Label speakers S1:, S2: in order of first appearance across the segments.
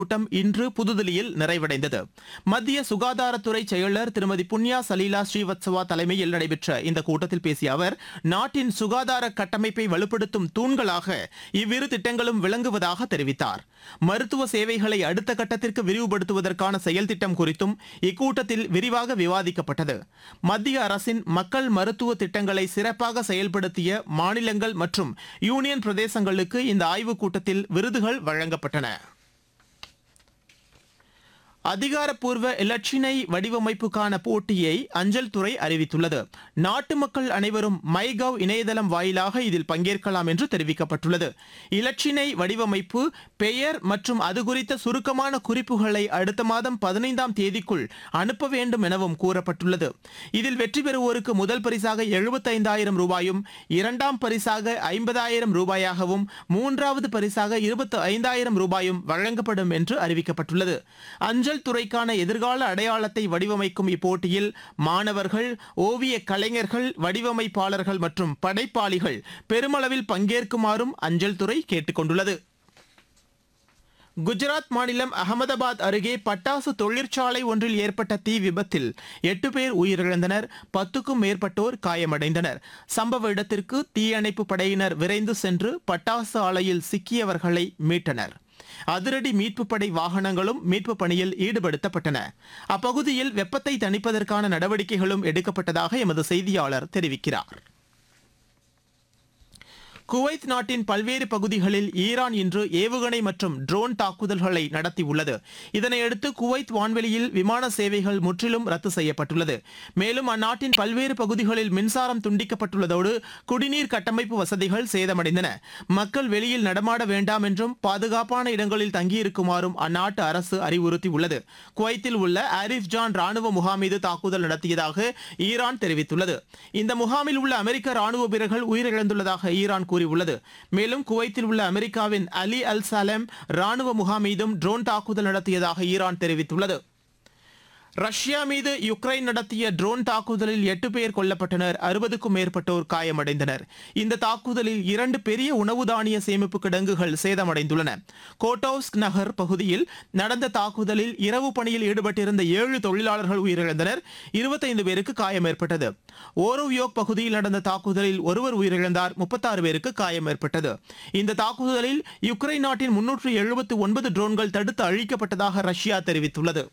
S1: கூட்டம் இன்று புதுதில்லியில் நிறைவடைந்தது மத்திய சுகாதாரத்துறை செயலர் திருமதி புண்ணியா சலீலா ஸ்ரீவத்சவா தலைமையில் நடைபெற்ற இந்த கூட்டத்தில் பேசிய அவர் நாட்டின் சுகாதார கட்டமைப்பை வலுப்படுத்தும் தூண்களாக இவ்விரு திட்டங்களும் விளங்குவதாக தெரிவித்தார் மருத்துவ சேவைகளை அடுத்த கட்டத்திற்கு விரிவுபடுத்துவதற்கான செயல் திட்டம் குறித்தும் இக்கூட்டத்தில் விரிவாக விவாதிக்கப்பட்டது மத்திய அரசின் மக்கள் மருத்துவ திட்டங்களை சிறப்பாக செயல்படுத்திய மாநிலங்கள் மற்றும் யூனியன் பிரதேசங்களுக்கு இந்த ஆய்வுக் கூட்டத்தில் விருதுகள் வழங்கப்பட்டன அதிகாரப்பூர்வ இலட்சினை வடிவமைப்புக்கான போட்டியை அஞ்சல் துறை அறிவித்துள்ளது நாட்டு மக்கள் அனைவரும் மைகவ் இணையதளம் வாயிலாக இதில் பங்கேற்கலாம் என்று தெரிவிக்கப்பட்டுள்ளது இலட்சினை வடிவமைப்பு பெயர் மற்றும் அது குறித்த சுருக்கமான குறிப்புகளை அடுத்த மாதம் பதினைந்தாம் தேதிக்குள் அனுப்ப வேண்டும் எனவும் கூறப்பட்டுள்ளது இதில் வெற்றி பெறுவோருக்கு முதல் பரிசாக எழுபத்தைந்தாயிரம் ரூபாயும் இரண்டாம் பரிசாக ஐம்பதாயிரம் ரூபாயாகவும் மூன்றாவது பரிசாக இருபத்தி ஐந்தாயிரம் ரூபாயும் வழங்கப்படும் என்று அறிவிக்கப்பட்டுள்ளது அஞ்சல் துறைக்கான எதிர்கால அடையாளத்தை வடிவமைக்கும் இப்போட்டியில் மாணவர்கள் ஓவிய கலைஞர்கள் வடிவமைப்பாளர்கள் மற்றும் படைப்பாளிகள் பெருமளவில் பங்கேற்குமாறும் அஞ்சல் துறை கேட்டுக் கொண்டுள்ளது குஜராத் மாநிலம் அகமதாபாத் அருகே பட்டாசு தொழிற்சாலை ஒன்றில் ஏற்பட்ட தீ விபத்தில் எட்டு பேர் உயிரிழந்தனர் பத்துக்கும் மேற்பட்டோர் காயமடைந்தனர் சம்பவ இடத்திற்கு தீயணைப்பு படையினர் விரைந்து சென்று பட்டாசு ஆலையில் சிக்கியவர்களை மீட்டனர் அதிரடி மீட்புப் படை வாகனங்களும் மீட்புப் பணியில் ஈடுபடுத்தப்பட்டன அப்பகுதியில் வெப்பத்தை தணிப்பதற்கான நடவடிக்கைகளும் எடுக்கப்பட்டதாக எமது செய்தியாளர் தெரிவிக்கிறார் குவைத் நாட்டின் பல்வேறு பகுதிகளில் ஈரான் இன்று ஏவுகணை மற்றும் ட்ரோன் தாக்குதல்களை நடத்தியுள்ளது இதனையடுத்து குவைத் வான்வெளியில் விமான சேவைகள் முற்றிலும் ரத்து செய்யப்பட்டுள்ளது மேலும் அந்நாட்டின் பல்வேறு பகுதிகளில் மின்சாரம் துண்டிக்கப்பட்டுள்ளதோடு குடிநீர் கட்டமைப்பு வசதிகள் சேதமடைந்தன மக்கள் வெளியில் நடமாட வேண்டாம் என்றும் பாதுகாப்பான இடங்களில் தங்கியிருக்குமாறும் அந்நாட்டு அரசு அறிவுறுத்தியுள்ளது குவைத்தில் உள்ள ஆரிஃப் ஜான் ராணுவ முகாம் மீது தாக்குதல் நடத்தியதாக ஈரான் தெரிவித்துள்ளது இந்த முகாமில் உள்ள அமெரிக்க ராணுவ வீரர்கள் உயிரிழந்துள்ளதாக ஈரான் கூறியுள்ளது மேலும் குவைத்தில் உள்ள அமெரிக்காவின் அலி அல் சலேம் ராணுவ முகாம் மீதும் ட்ரோன் தாக்குதல் நடத்தியதாக ஈரான் தெரிவித்துள்ளது ரஷ்யா மீது யுக்ரைன் நடத்திய ட்ரோன் தாக்குதலில் எட்டு பேர் கொல்லப்பட்டனர் அறுபதுக்கும் மேற்பட்டோர் காயமடைந்தனர் இந்த தாக்குதலில் இரண்டு பெரிய உணவு தானிய சேமிப்பு கிடங்குகள் சேதமடைந்துள்ளன கோட்டோஸ்க் நகர் பகுதியில் நடந்த தாக்குதலில் இரவு பணியில் ஈடுபட்டிருந்த ஏழு தொழிலாளர்கள் உயிரிழந்தனர் இருபத்தைந்து பேருக்கு காயம் ஏற்பட்டது ஓரோவியோக் பகுதியில் நடந்த தாக்குதலில் ஒருவர் உயிரிழந்தார் முப்பத்தாறு பேருக்கு காயம் ஏற்பட்டது இந்த தாக்குதலில் யுக்ரைன் நாட்டின் முன்னூற்று எழுபத்து ஒன்பது ட்ரோன்கள் தடுத்து அழிக்கப்பட்டதாக ரஷ்யா தெரிவித்துள்ளது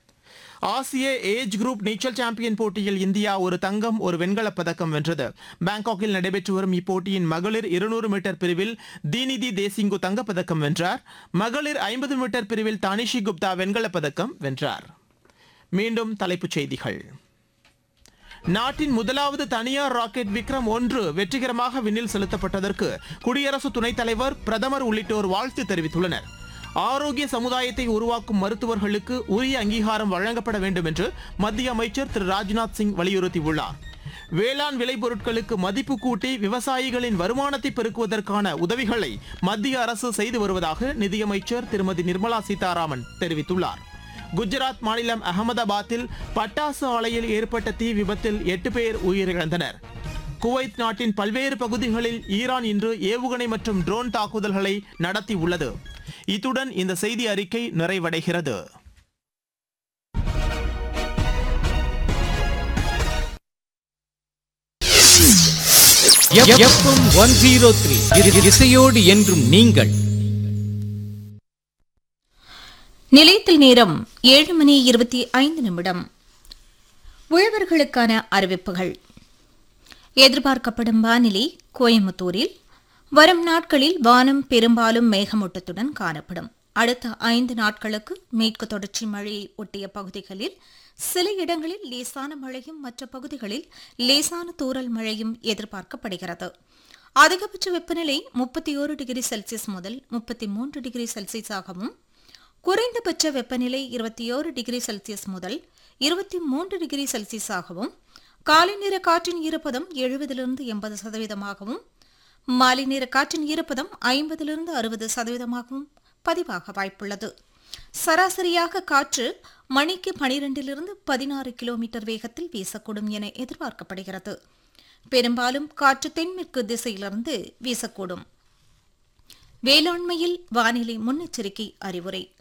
S1: ஆசிய ஏஜ் குரூப் நீச்சல் சாம்பியன் போட்டியில் இந்தியா ஒரு தங்கம் ஒரு வெண்கலப் பதக்கம் வென்றது பாங்காக்கில் நடைபெற்று வரும் இப்போட்டியின் மகளிர் இருநூறு மீட்டர் பிரிவில் தீனிதி தேசிங்கு தங்கப்பதக்கம் வென்றார் மகளிர் ஐம்பது மீட்டர் பிரிவில் தானிஷி குப்தா வெண்கலப் பதக்கம் வென்றார் மீண்டும் தலைப்புச் செய்திகள் நாட்டின் முதலாவது தனியார் ராக்கெட் விக்ரம் ஒன்று வெற்றிகரமாக விண்ணில் செலுத்தப்பட்டதற்கு குடியரசு துணைத் தலைவர் பிரதமர் உள்ளிட்டோர் வாழ்த்து தெரிவித்துள்ளனர் ஆரோக்கிய சமுதாயத்தை உருவாக்கும் மருத்துவர்களுக்கு உரிய அங்கீகாரம் வழங்கப்பட வேண்டும் என்று மத்திய அமைச்சர் திரு ராஜ்நாத் சிங் வலியுறுத்தியுள்ளார் வேளாண் விளைபொருட்களுக்கு மதிப்பு கூட்டி விவசாயிகளின் வருமானத்தை பெருக்குவதற்கான உதவிகளை மத்திய அரசு செய்து வருவதாக நிதியமைச்சர் திருமதி நிர்மலா சீதாராமன் தெரிவித்துள்ளார் குஜராத் மாநிலம் அகமதாபாத்தில் பட்டாசு ஆலையில் ஏற்பட்ட தீ விபத்தில் எட்டு பேர் உயிரிழந்தனர் குவைத் நாட்டின் பல்வேறு பகுதிகளில் ஈரான் இன்று ஏவுகணை மற்றும் ட்ரோன் தாக்குதல்களை நடத்தியுள்ளது இத்துடன் இந்த செய்தி அறிக்கை நிறைவடைகிறது
S2: எஃப்எம் ஒன் ஜீரோ த்ரீ இசையோடு என்றும் நீங்கள்
S3: நிலையத்தில் நேரம் ஏழு மணி இருபத்தி ஐந்து நிமிடம் உழவர்களுக்கான அறிவிப்புகள் எதிர்பார்க்கப்படும் வானிலை கோயம்புத்தூரில் வரும் நாட்களில் வானம் பெரும்பாலும் மேகமூட்டத்துடன் காணப்படும் அடுத்த ஐந்து நாட்களுக்கு மேற்கு தொடர்ச்சி மழையை ஒட்டிய பகுதிகளில் சில இடங்களில் லேசான மழையும் மற்ற பகுதிகளில் லேசான தூறல் மழையும் எதிர்பார்க்கப்படுகிறது அதிகபட்ச வெப்பநிலை முப்பத்தி ஓரு டிகிரி செல்சியஸ் முதல் முப்பத்தி மூன்று டிகிரி செல்சியஸாகவும் குறைந்தபட்ச வெப்பநிலை இருபத்தி ஓரு டிகிரி செல்சியஸ் முதல் இருபத்தி மூன்று டிகிரி செல்சியஸாகவும் காலை நேர காற்றின் ஈரப்பதம் எழுபதிலிருந்து எண்பது சதவீதமாகவும் மாலை நேர காற்றின் ஈரப்பதம் ஐம்பதிலிருந்து அறுபது சதவீதமாகவும் பதிவாக வாய்ப்புள்ளது சராசரியாக காற்று மணிக்கு பனிரெண்டிலிருந்து பதினாறு கிலோமீட்டர் வேகத்தில் வீசக்கூடும் என எதிர்பார்க்கப்படுகிறது பெரும்பாலும் காற்று தென்மேற்கு திசையிலிருந்து வீசக்கூடும் வேளாண்மையில் வானிலை முன்னெச்சரிக்கை அறிவுரை